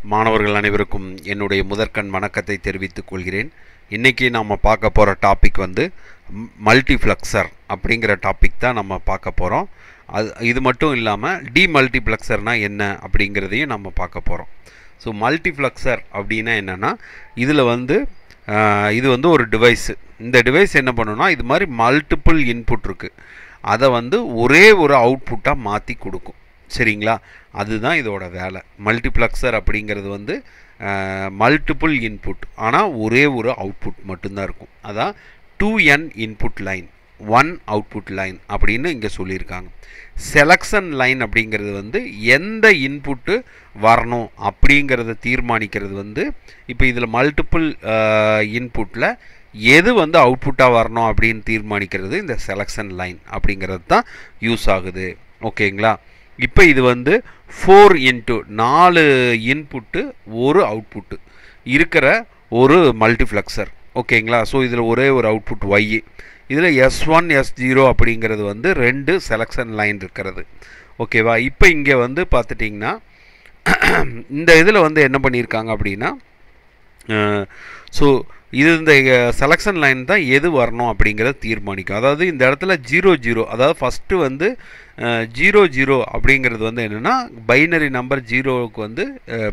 மாணவர்கள் அனைவருக்கும் என்னுடைய முதற்கண் வணக்கத்தை தெரிவித்துக் கொள்கிறேன் இன்றைக்கி நாம் பார்க்க போகிற டாபிக் வந்து மல்டிப்ளெக்சர் அப்படிங்கிற டாபிக் தான் நம்ம பார்க்க போகிறோம் அது இது மட்டும் இல்லாமல் டிமல்டிப்ளெக்சர்னால் என்ன அப்படிங்கிறதையும் நம்ம பார்க்க போகிறோம் ஸோ மல்டிப்ளெக்சர் அப்படின்னா என்னென்னா இதில் வந்து ஆஹ், இது வந்து ஒரு டிவைஸு இந்த டிவைஸ் என்ன பண்ணுன்னா இது மாதிரி மல்டிபிள் இன்புட் இருக்குது அதை வந்து ஒரே ஒரு அவுட்புட்டாக மாற்றி கொடுக்கும் சரிங்களா அதுதான் இதோட வேலை மல்டிப்ளெக்சர் அப்படிங்கிறது வந்து மல்டிபிள் இன்புட் ஆனால் ஒரே ஒரு அவுட்புட் மட்டும்தான் இருக்கும் அதான் two N input line one output line அப்படின்னு இங்கே சொல்லியிருக்காங்க செலக்ஷன் லைன் அப்படிங்கிறது வந்து எந்த இன்புட்டு வரணும் அப்படிங்கிறத தீர்மானிக்கிறது வந்து இப்போ இதில் மல்டிபிள் இன்புட்டில் எது வந்து அவுட்புட்டாக வரணும் அப்படின்னு தீர்மானிக்கிறது இந்த செலக்ஷன் லைன் அப்படிங்கிறது தான் யூஸ் ஆகுது ஓகேங்களா இப்போ இது வந்து ஃபோர் இன்ட்டு நாலு இன்புட்டு ஒரு அவுட்புட்டு இருக்கிற ஒரு மல்டிப்ளெக்சர் ஓகேங்களா ஸோ இதில் ஒரே ஒரு அவுட்புட் ஒய் இதில் எஸ் ஒன் எஸ் ஜீரோ அப்படிங்கிறது வந்து ரெண்டு செலக்ஷன் லைன் இருக்கிறது ஓகேவா இப்போ இங்கே வந்து பார்த்துட்டிங்கன்னா இந்த இதில் வந்து என்ன பண்ணியிருக்காங்க அப்படின்னா ஸோ இது இந்த செலக்ஷன் லைன் தான் எது வரணும் அப்படிங்கிறத தீர்மானிக்கும் அதாவது இந்த இடத்துல ஜீரோ ஜீரோ அதாவது ஃபஸ்ட்டு வந்து ஜீரோ ஜீரோ அப்படிங்கிறது வந்து என்னென்னா பைனரி நம்பர் ஜீரோவுக்கு வந்து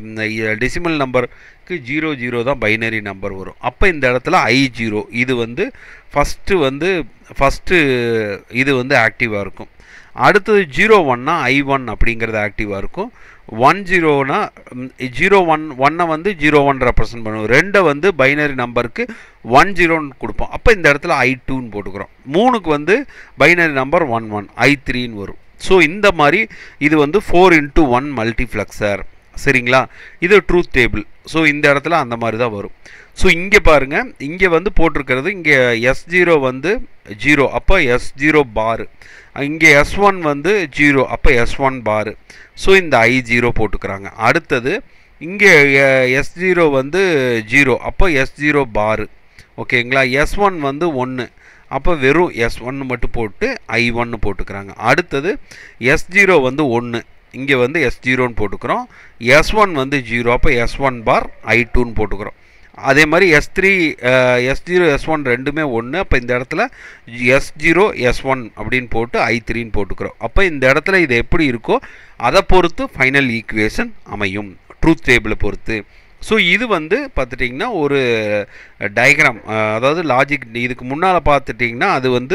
டெசிமல் நம்பருக்கு ஜீரோ ஜீரோ தான் பைனரி நம்பர் வரும் அப்போ இந்த இடத்துல ஐ ஜீரோ இது வந்து ஃபஸ்ட்டு வந்து ஃபஸ்ட்டு இது வந்து ஆக்டிவாக இருக்கும் அடுத்தது ஜீரோ ஒன்னா ஐ ஒன் அப்படிங்கிறது ஆக்டிவாக இருக்கும் ஒன் ஜீரோனா ஜீரோ ஒன் ஒன்னை வந்து ஜீரோ ஒன் ரெப்ரசன்ட் பண்ணுவோம் ரெண்டை வந்து பைனரி நம்பருக்கு ஒன் ஜீரோன்னு கொடுப்போம் அப்போ இந்த இடத்துல ஐ டூன்னு போட்டுக்கிறோம் மூணுக்கு வந்து binary number one one I த்ரீன்னு வரும் ஸோ இந்த மாதிரி இது வந்து ஃபோர் இன்ட்டு ஒன் மல்டிப்ளெக்சர் சரிங்களா இது ட்ரூத் டேபிள் ஸோ இந்த இடத்துல அந்த மாதிரி தான் வரும் ஸோ இங்கே பாருங்கள் இங்கே வந்து போட்டிருக்கிறது இங்கே எஸ் ஜீரோ வந்து ஜீரோ அப்போ எஸ் ஜீரோ பாரு இங்கே எஸ் ஒன் வந்து ஜீரோ அப்போ எஸ் ஒன் பாரு ஸோ இந்த ஐ ஜீரோ போட்டுக்கிறாங்க அடுத்தது இங்கே எஸ் ஜீரோ வந்து ஜீரோ அப்போ எஸ் ஜீரோ பாரு ஓகேங்களா எஸ் ஒன் வந்து ஒன்று அப்போ வெறும் எஸ் ஒன்று மட்டும் போட்டு ஐ ஒன்று போட்டுக்கிறாங்க அடுத்தது எஸ் ஜீரோ வந்து ஒன்று இங்கே வந்து எஸ் ஜீரோன்னு போட்டுக்கிறோம் எஸ் ஒன் வந்து ஜீரோ அப்போ எஸ் ஒன் பார் ஐ டூன்னு போட்டுக்கிறோம் அதே மாதிரி S three S zero S one ரெண்டுமே ஒன்று அப்போ இந்த இடத்துல எஸ் ஜீரோ எஸ் ஒன் அப்படின்னு போட்டு ஐ த்ரீன்னு போட்டுக்கிறோம் அப்போ இந்த இடத்துல இது எப்படி இருக்கோ அதை பொறுத்து ஃபைனல் ஈக்குவேஷன் அமையும் ட்ரூத் டேபிளை பொறுத்து ஸோ இது வந்து பார்த்துட்டிங்கன்னா ஒரு டயக்ராம் அதாவது லாஜிக் இதுக்கு முன்னால் பார்த்துட்டிங்கன்னா அது வந்து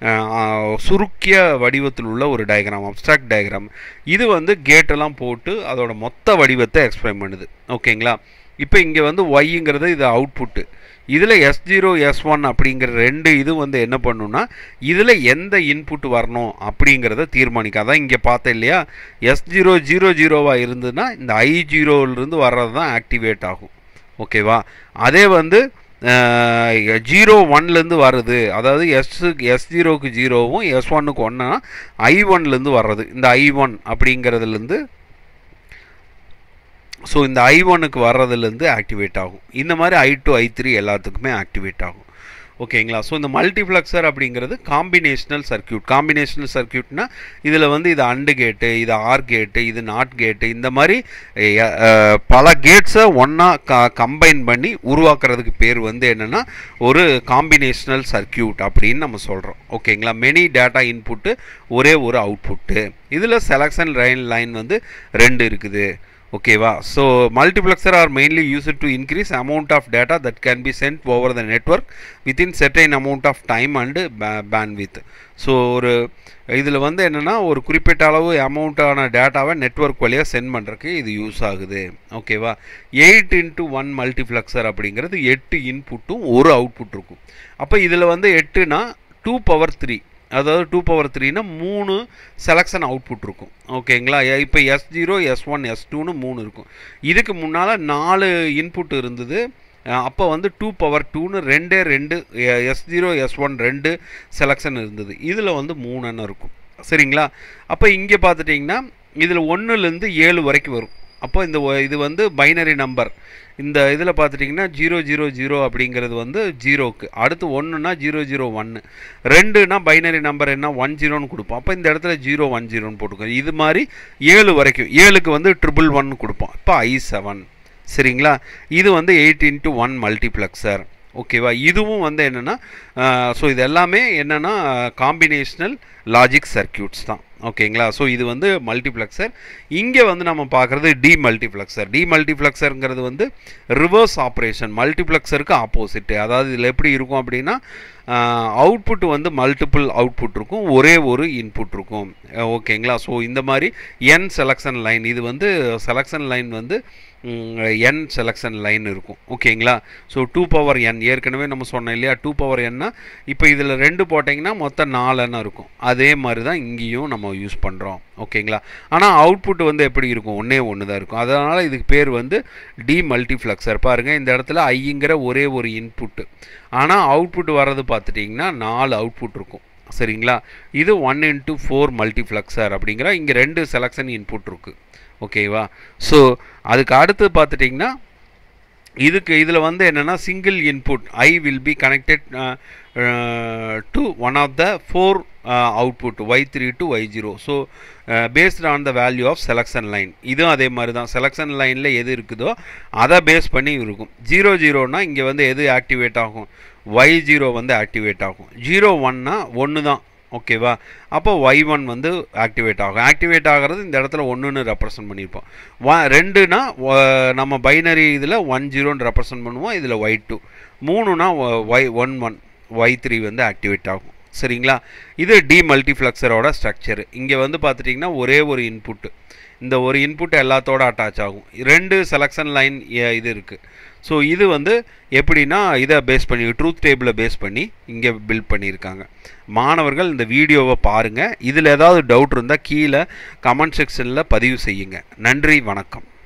அஹ், சுருக்கிய வடிவத்தில் உள்ள ஒரு டயக்ராம் அப்ட்ராக்ட் டயக்ராம் இது வந்து கேட்டெல்லாம் போட்டு அதோட மொத்த வடிவத்தை எக்ஸ்பிளைன் பண்ணுது ஓகேங்களா இப்போ இங்கே வந்து ஒய்ங்கிறது இது அவுட்புட்டு இதில் எஸ் ஜீரோ எஸ் ஒன் அப்படிங்கிற ரெண்டு இது வந்து என்ன பண்ணுன்னா இதில் எந்த இன்புட் வரணும் அப்படிங்கிறத தீர்மானிக்கும் அதான் இங்கே பார்த்தேன் இல்லையா எஸ் ஜீரோ ஜீரோ ஜீரோவாக இருந்ததுன்னா இந்த ஐ ஜீரோவிலிருந்து வர்றது தான் ஆக்டிவேட் ஆகும் ஓகேவா அதே வந்து ஜீரோ ஒன்லேருந்து வருது அதாவது எஸ்ஸுக்கு எஸ் ஜீரோவுக்கு ஜீரோவும் எஸ் ஒன்னுக்கு ஒன்றுனா ஐ ஒன்லேருந்து வர்றது இந்த ஐ ஒன் அப்படிங்கிறதுலேருந்து ஸோ இந்த ஐ ஒனுக்கு வர்றதுலேருந்து ஆக்டிவேட் ஆகும் இந்த மாதிரி ஐ டூ ஐ த்ரீ எல்லாத்துக்குமே ஆக்டிவேட் ஆகும் ஓகேங்களா ஸோ இந்த மல்டிப்ளெக்சர் அப்படிங்கிறது காம்பினேஷனல் சர்க்கியூட் காம்பினேஷனல் சர்க்கியூட்னா இதில் வந்து இது அண்டு கேட்டு இது ஆர் கேட்டு இது நாட் கேட்டு இந்த மாதிரி அஹ், அஹ், பல கேட்ஸை ஒன்றா க கம்பைன் பண்ணி உருவாக்குறதுக்கு பேர் வந்து என்னென்னா ஒரு காம்பினேஷனல் சர்க்கியூட் அப்படின்னு நம்ம சொல்கிறோம் ஓகேங்களா மெனி டேட்டா இன்புட்டு ஒரே ஒரு அவுட்புட்டு இதில் செலக்ஷன் லைன் லைன் வந்து ரெண்டு இருக்குது ஓகேவா so multiplexer are mainly use to increase amount of data that can be sent over the network within certain amount of time and bandwidth so ஒரு இதில் வந்து என்னென்னா ஒரு குறிப்பிட்ட அளவு அமௌண்ட்டான டேட்டாவை நெட்ஒர்க் வழியாக சென்ட் பண்ணுறதுக்கு இது யூஸ் ஆகுது ஓகேவா எயிட் இன்ட்டு ஒன் மல்டிப்ளெக்சர் அப்படிங்கிறது எட்டு இன்புட்டும் ஒரு அவுட்புட் இருக்கும் அப்போ இதில் வந்து எட்டுனா டூ பவர் த்ரீ அதாவது டூ பவர் த்ரீனா மூணு செலக்ஷன் அவுட்புட் இருக்கும் ஓகேங்களா இப்போ S zero S one S டூன்னு மூணு இருக்கும் இதுக்கு முன்னால் நாலு இன்புட் இருந்தது அப்போ வந்து டூ பவர் டூன்னு ரெண்டே ரெண்டு எஸ் ஜீரோ எஸ் ஒன் ரெண்டு செலக்ஷன் இருந்தது இதில் வந்து மூணுன்னு இருக்கும் சரிங்களா அப்போ இங்கே பார்த்துட்டிங்கன்னா இதில் ஒன்றுலேருந்து ஏழு வரைக்கும் வரும் அப்போ இந்த ஒ- இது வந்து பைனரி நம்பர் இந்த இதில் பார்த்துட்டிங்கன்னா ஜீரோ ஜீரோ ஜீரோ அப்படிங்கிறது வந்து ஜீரோக்கு அடுத்து ஒன்றுனா ஜீரோ ஜீரோ ஒன்று ரெண்டுனா பைனரி நம்பர் என்ன ஒன் ஜீரோன்னு கொடுப்போம் அப்போ இந்த இடத்துல ஜீரோ ஒன் ஜீரோன்னு போட்டுக்கோம் இது மாதிரி ஏழு வரைக்கும் ஏழுக்கு வந்து ட்ரிபிள் ஒன் கொடுப்போம் இப்போ ஐ செவன் சரிங்களா இது வந்து எயிட் இன்ட்டு ஒன் மல்டிப்ளெக்சர் ஓகேவா இதுவும் வந்து என்னென்னா ஸோ இது எல்லாமே என்னென்னா காம்பினேஷனல் லாஜிக் சர்க்கியூட்ஸ் தான் ஓகேங்களா ஸோ இது வந்து மல்டிப்ளெக்சர் இங்கே வந்து நம்ம பார்க்குறது டி மல்டிப்ளெக்சர் டி மல்டிப்ளெக்சருங்கிறது வந்து ரிவர்ஸ் ஆப்ரேஷன் மல்டிப்ளெக்சருக்கு ஆப்போசிட்டு அதாவது இதில் எப்படி இருக்கும் அப்படின்னா அவுட்புட் வந்து மல்டிபிள் அவுட்புட் இருக்கும் ஒரே ஒரு இன்புட் இருக்கும் ஓகேங்களா ஸோ இந்த மாதிரி என் செலக்ஷன் லைன் இது வந்து செலக்ஷன் லைன் வந்து என் செலக்ஷன் லைன் இருக்கும் ஓகேங்களா ஸோ டூ பவர் என் ஏற்கனவே நம்ம சொன்னோம் இல்லையா டூ பவர் என்னா இப்போ இதில் ரெண்டு போட்டிங்கன்னா மொத்தம் நாலுன்னு இருக்கும் அதே மாதிரி தான் இங்கேயும் நம்ம யூஸ் பண்ணுறோம் ஓகேங்களா ஆனால் அவுட்புட் வந்து எப்படி இருக்கும் ஒன்றே ஒன்று தான் இருக்கும் அதனால் இதுக்கு பேர் வந்து டி மல்டிஃப்ளெக்சர் பாருங்கள் இந்த இடத்துல ஐங்கிற ஒரே ஒரு இன்புட்டு ஆனால் அவுட்புட் வர்றது பார்த்துட்டிங்கன்னா நாலு அவுட்புட் இருக்கும் சரிங்களா இது ஒன் இன்ட்டு ஃபோர் மல்டிஃப்ளெக்சர் அப்படிங்கிற இங்கே ரெண்டு செலக்ஷன் இன்புட் இருக்குது ஓகேவா ஸோ அதுக்கு அடுத்து பார்த்துட்டிங்கன்னா இதுக்கு இதில் வந்து என்னென்னா single input I will be connected to one of the four output Y three to Y zero so based on the value of selection line இதுவும் அதே மாதிரி தான் செலக்ஷன் லைனில் எது இருக்குதோ அதை பேஸ் பண்ணி இருக்கும் ஜீரோ ஜீரோனா இங்கே வந்து எது ஆக்டிவேட் ஆகும் ஒய் ஜீரோ வந்து ஆக்டிவேட் ஆகும் ஜீரோ ஒன்னா ஒன்று தான் ஓகேவா அப்போ ஒய் ஒன் வந்து ஆக்டிவேட் ஆகும் ஆக்டிவேட் ஆகிறது இந்த இடத்துல ஒன்றுன்னு ரெப்ரசன்ட் பண்ணியிருப்போம் ஒ ரெண்டுனா நம்ம பைனரி இதில் ஒன் ஜீரோன்னு ரெப்ரசன்ட் பண்ணுவோம் இதில் ஒய் டூ மூணுனா Y one one Y three வந்து ஆக்டிவேட் ஆகும் சரிங்களா இது டி மல்டிஃப்ளெக்சரோட ஸ்ட்ரக்சர் இங்கே வந்து பார்த்துட்டிங்கன்னா ஒரே ஒரு இன்புட்டு இந்த ஒரு இன்புட் எல்லாத்தோட அட்டாச் ஆகும் ரெண்டு செலக்ஷன் லைன் இது இருக்குது ஸோ இது வந்து எப்படின்னா இதை பேஸ் பண்ணி ட்ரூத் டேபிளை பேஸ் பண்ணி இங்கே பில்ட் பண்ணியிருக்காங்க மாணவர்கள் இந்த வீடியோவை பாருங்கள் இதில் ஏதாவது டவுட் இருந்தால் கீழே கமெண்ட் செக்ஷனில் பதிவு செய்யுங்க நன்றி வணக்கம்